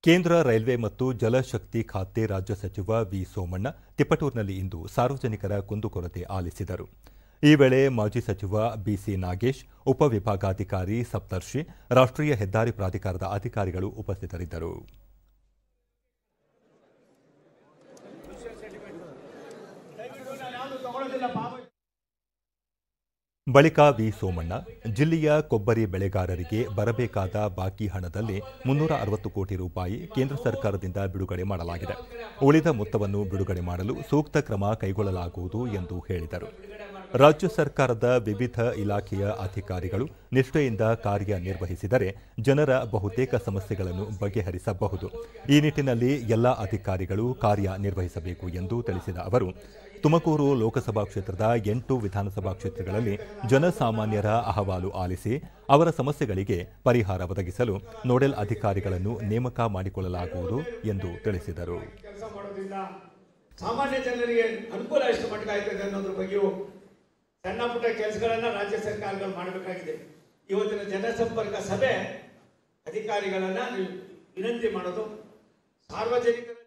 ಕೇಂದ್ರ ರೈಲ್ವೆ ಮತ್ತು ಜಲಶಕ್ತಿ ಖಾತೆ ರಾಜ್ಯ ಸಚಿವ ವಿ ಸೋಮಣ್ಣ ತಿಪಟೂರಿನಲ್ಲಿ ಇಂದು ಸಾರ್ವಜನಿಕರ ಕುಂದುಕೊರತೆ ಆಲಿಸಿದರು ಈ ವೇಳೆ ಮಾಜಿ ಸಚಿವ ಬಿಸಿ ನಾಗೇಶ್ ಉಪವಿಭಾಗಾಧಿಕಾರಿ ಸಪ್ತರ್ಷಿ ರಾಷ್ಟ್ರೀಯ ಹೆದ್ದಾರಿ ಪ್ರಾಧಿಕಾರದ ಅಧಿಕಾರಿಗಳು ಉಪಸ್ಥಿತರಿದ್ದರು ಬಳಿಕ ವಿ ಸೋಮಣ್ಣ ಜಿಲ್ಲೆಯ ಕೊಬ್ಬರಿ ಬೆಳೆಗಾರರಿಗೆ ಬರಬೇಕಾದ ಬಾಕಿ ಹಣದಲ್ಲಿ ಮುನ್ನೂರ ಅರವತ್ತು ಕೋಟಿ ರೂಪಾಯಿ ಕೇಂದ್ರ ಸರ್ಕಾರದಿಂದ ಬಿಡುಗಡೆ ಮಾಡಲಾಗಿದೆ ಉಳಿದ ಮೊತ್ತವನ್ನು ಬಿಡುಗಡೆ ಮಾಡಲು ಸೂಕ್ತ ಕ್ರಮ ಕೈಗೊಳ್ಳಲಾಗುವುದು ಎಂದು ಹೇಳಿದರು ರಾಜ್ಯ ಸರ್ಕಾರದ ವಿವಿಧ ಇಲಾಖೆಯ ಅಧಿಕಾರಿಗಳು ನಿಷ್ಠೆಯಿಂದ ಕಾರ್ಯನಿರ್ವಹಿಸಿದರೆ ಜನರ ಬಹುತೇಕ ಸಮಸ್ಯೆಗಳನ್ನು ಬಗೆಹರಿಸಬಹುದು ಈ ನಿಟ್ಟಿನಲ್ಲಿ ಎಲ್ಲ ಅಧಿಕಾರಿಗಳು ಕಾರ್ಯನಿರ್ವಹಿಸಬೇಕು ಎಂದು ತಿಳಿಸಿದ ಅವರು ತುಮಕೂರು ಲೋಕಸಭಾ ಕ್ಷೇತ್ರದ ಎಂಟು ವಿಧಾನಸಭಾ ಕ್ಷೇತ್ರಗಳಲ್ಲಿ ಜನಸಾಮಾನ್ಯರ ಅಹವಾಲು ಆಲಿಸಿ ಅವರ ಸಮಸ್ಯೆಗಳಿಗೆ ಪರಿಹಾರ ಒದಗಿಸಲು ನೋಡೆಲ್ ಅಧಿಕಾರಿಗಳನ್ನು ನೇಮಕ ಮಾಡಿಕೊಳ್ಳಲಾಗುವುದು ಎಂದು ತಿಳಿಸಿದರು ಕೆಲಸ ಮಾಡೋದ್ರಿಂದ ಸಾಮಾನ್ಯ ಜನರಿಗೆ ಅನುಕೂಲ ಎಷ್ಟು ಮಟ್ಟಿಗೆ ಆಯ್ತದೆ ಅನ್ನೋದ್ರ ಬಗ್ಗೆಯೂ ಸಣ್ಣ ಪುಟ್ಟ ಕೆಲಸಗಳನ್ನ ರಾಜ್ಯ ಸರ್ಕಾರಗಳು ಮಾಡಬೇಕಾಗಿದೆ ಇವತ್ತಿನ ಜನಸಂಪರ್ಕ ಸಭೆ ಅಧಿಕಾರಿಗಳನ್ನ ನೀವು ವಿನಂತಿ ಮಾಡೋದು ಸಾರ್ವಜನಿಕರ